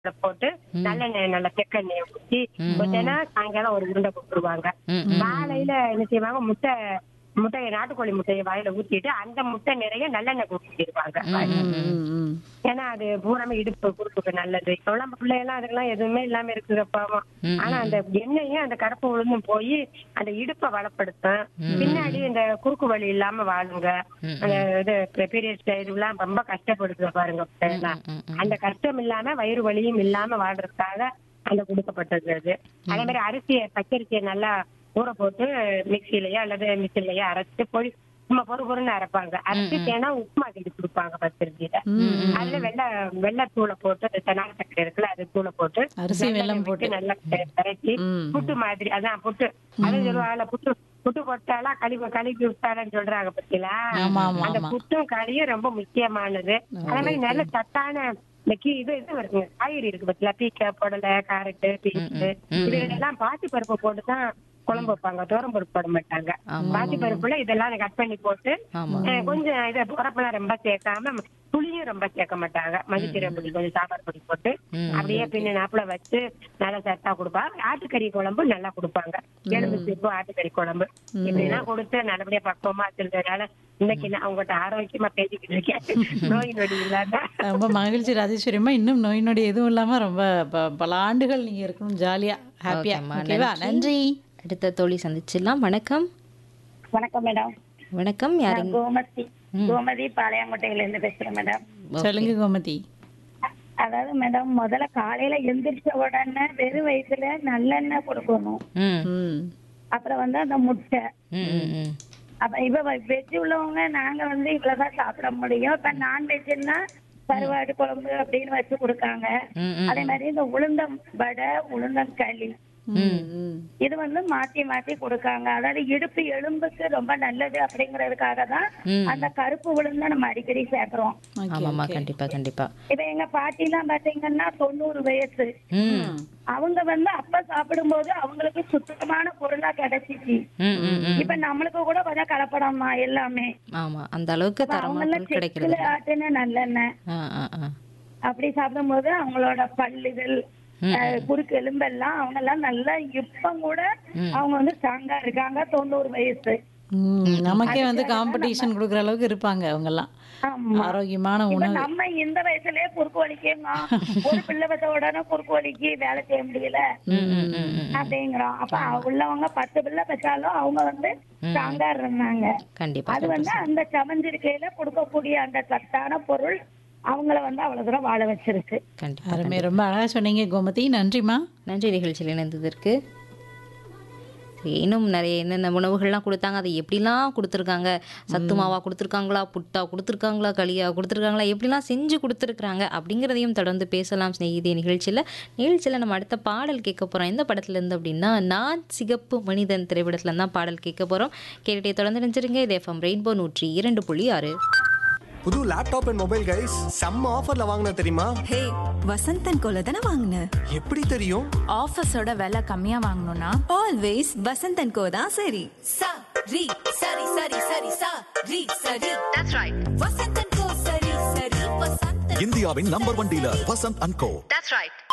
போட்டு நல்லெண்ணெய் நல்ல செக்கெண்ணெய் ஊற்றி கொஞ்சனா சாயங்காலம் ஒரு உருண்டை கொடுத்துருவாங்க ம், ம். காலையில என்ன செய்வாங்க முட்டை முட்டையை நாட்டுக்கோழி முட்டையை வாயில ஊத்திட்டு அந்த முட்டை நிறைய நல்லெண்ணெய் கொடுத்துருவாங்க ஏன்னா அது பூராமே இடுப்பு குறுப்புக்கு நல்லது இப்ப உள்ள பிள்ளையெல்லாம் அதுக்கெல்லாம் எதுவுமே இல்லாம இருக்குது பாவம் ஆனா அந்த எண்ணெயும் அந்த கருப்பு உளுந்தும் போய் அந்த இடுப்பை வளப்படுத்தும் பின்னாடி இந்த குறுக்கு வலி இல்லாம வாழுங்க அந்த இது பீரியட்ஸ் இதெல்லாம் ரொம்ப கஷ்டப்படுது பாருங்க பிள்ளைலாம். அந்த கஷ்டம் இல்லாம வயிறு வலியும் இல்லாம வாழ்றதுக்காக அந்த கொடுக்கப்பட்டது அது அதே மாதிரி அரிசியை பச்சரிசியை நல்லா ஊற போட்டு மிக்சிலயோ அல்லது மிஷின்லயோ அரைச்சு பொடி சும்மா பொறு பொறுன்னு அரைப்பாங்க அரைச்சு தேனா உப்புமா கிண்டி கொடுப்பாங்க பச்சரிசியில அதுல வெள்ளை வெள்ளை தூளை போட்டு அந்த தெனால சக்கரை இருக்குல்ல அது தூளை போட்டு அரிசி நல்லெண்ணெய் வெல்லம் விட்டு போட்டு. நல்லா கரைச்சி ம். புட்டு மாதிரி அதான் புட்டு அது சொல்லுவாங்கல்ல புட்டு புட்டு போட்டாலா களி கழுவி விட்டாலன்னு சொல்றாங்க பத்தியா ஆமா, ஆமா, அந்த ஆமா. புட்டும் களியும் ரொம்ப முக்கியமானது அதே மாதிரி நல்ல சத்தான இந்த கீ இது இது இருக்குங்க காய்கறி இருக்கு பத்தியா பீக்க புடலை கேரட்டு பீன்ஸ் இதெல்லாம் பாசி பருப்பு போட்டு தான் குழம்பு வைப்பாங்க தோரம் பருப்பு போட மாட்டாங்க பாசி பருப்புல இதெல்லாம் கட் பண்ணி போட்டு ஆமா. அஹ், கொஞ்சம் இதை உரப்பெல்லாம் ரொம்ப சேர்க்காம புளியும் ரொம்ப சேர்க்க மாட்டாங்க மதிக்கீரை பொடி கொஞ்சம் சாம்பார் பொடி போட்டு அப்படியே பின்ன நாப்புல வச்சு நல்லா சத்தா கொடுப்பாங்க ஆட்டுக்கறி குழம்பு நல்லா கொடுப்பாங்க எலும்பு சீப்பு ஆட்டுக்கறி குழம்பு இப்படிலாம் கொடுத்து நல்லபடியா பக்குவமா வச்சிருந்ததுனால இன்னைக்கு நான் உங்ககிட்ட ஆரோக்கியமா பேசிக்கிட்டு இருக்கேன் நோய் நொடி இல்லாம ரொம்ப மகிழ்ச்சி ராஜேஸ்வரியம்மா இன்னும் நோய் நொடி எதுவும் இல்லாம ரொம்ப ப- பல ஆண்டுகள் நீங்க இருக்கணும் ஜாலியா ஹாப்பியா ஓகேம்மா, ஓகேவா நன்றி அடுத்த தோழி சந்திச்சிடலாம் வணக்கம் வணக்கம் மேடம் வணக்கம் நான் யாருங்க கோமதி கோமதி பாளையங்கோட்டையில இருந்து பேசுறேன் மேடம் சொல்லுங்க கோமதி அதாவது மேடம் முதல்ல காலையில எந்திரிச்ச உடனே வெறும் வயிற்றுல நல்லெண்ணெய் கொடுக்கணும் ம் ம் அப்புறம் வந்து அந்த முட்டை ம், ம், ம். அப்ப இப்ப வெஜ் உள்ளவங்க நாங்க வந்து இவ்வளவுதான் சாப்பிட முடியும் இப்ப நான்வெஜ்னா கருவாடு குழம்பு அப்படின்னு வச்சு கொடுக்காங்க ம், ம். அதே மாதிரி இந்த உளுந்தம் வடை உளுந்தம் களி ம் ம் இது வந்து மாத்தி மாத்தி கொடுக்காங்க அதாவது இடுப்பு எலும்புக்கு ரொம்ப நல்லது அப்படிங்கறதுக்காக தான் அந்த கருப்பு உளுந்த நம்ம அடிக்கடி சேர்க்கிறோம் ஓகே ஆமாம்மா கண்டிப்பா கண்டிப்பா இப்ப எங்க பாட்டி எல்லாம் பாத்தீங்கன்னா தொண்ணூறு வயசு ம் அவங்க வந்து அப்ப சாப்பிடும்போது அவங்களுக்கு சுத்தமான பொருளா கிடைச்சிச்சு ம், ம், ம். இப்ப நம்மளுக்கு கூட கொஞ்சம் கலப்படமா எல்லாமே ஆமா அந்த அளவுக்கு தரமான அவங்கள பொருள் கிடைக்கிறது செக்குல ஆட்டுன நல்லெண்ணெய் ஆ ஆ ஆ அப்படி சாப்பிடும்போது அவங்களோட பல்லுகள் அஹ், குறுக்கு எலும்பெல்லாம் அவங்க எல்லாம் நல்லா இப்ப கூட அவங்க வந்து ஸ்ட்ராங்கா இருக்காங்க தொண்ணூறு வயசு ம், நமக்கே வந்து காம்படிஷன் கொடுக்குற அளவுக்கு இருப்பாங்க அவங்க எல்லாம் ஆமா ஆரோக்கியமான இப்ப உணவு நம்ம இந்த வயசுலயே குறுக்கு வலிக்கேங்க ஒரு பிள்ளை பத்த உடனே குறுக்கு வலிக்கு வேலை செய்ய முடியல ம், ம், ம், ம். அப்படிங்கிறோம் அப்ப உள்ளவங்க பத்து பிள்ளை பெற்றாலும் அவங்க வந்து ஸ்ட்ராங்கா இருந்தாங்க கண்டிப்பா அது வந்து அந்த சமஞ்சிருக்கையில கொடுக்கக்கூடிய அந்த சத்தான பொருள் அவங்கள வந்து அவ்வளவு தூரம் வாழ வச்சிருக்கு கண்டிப்பா அருமை ரொம்ப அழகா சொன்னீங்க கோமதி நன்றிம்மா நன்றி நிகழ்ச்சியில் இணைந்ததற்கு சரி, இன்னும் நிறைய என்னென்ன உணவுகள்லாம் கொடுத்தாங்க அதை எப்படிலாம் கொடுத்துருக்காங்க சத்து மாவா கொடுத்துருக்காங்களா புட்டா கொடுத்துருக்காங்களா களியா கொடுத்துருக்காங்களா எப்படிலாம் செஞ்சு கொடுத்துருக்குறாங்க அப்படிங்கிறதையும் தொடர்ந்து பேசலாம் ஸ்நேகிதே நிகழ்ச்சியில் நிகழ்ச்சியில் நம்ம அடுத்த பாடல் கேட்க போகிறோம் எந்த படத்துல இருந்து அப்படின்னா நான் சிகப்பு மனிதன் திரைப்படத்துல தான் பாடல் கேட்க போகிறோம் கேட்டுட்டே தொடர்ந்து நினைச்சிருங்க இது எஃப்எம் ரெயின்போ நூற்றி இரண்டு புள்ளி ஆறு புது லேப்டாப் அண்ட் மொபைல் கைஸ் செம்ம ஆஃபர்ல வாங்கின தெரியுமா ஹே வசந்தன் கோல தானே வாங்கின எப்படி தெரியும் ஆஃபீஸோட விலை கம்மியா வாங்கணும்னா ஆல்வேஸ் வசந்தன் கோ தான் சரி sa ri sari sari sari sa ri sari that's right vasantan ko sari sari vasantan இந்தியாவின் number one dealer Vasanth and co that's right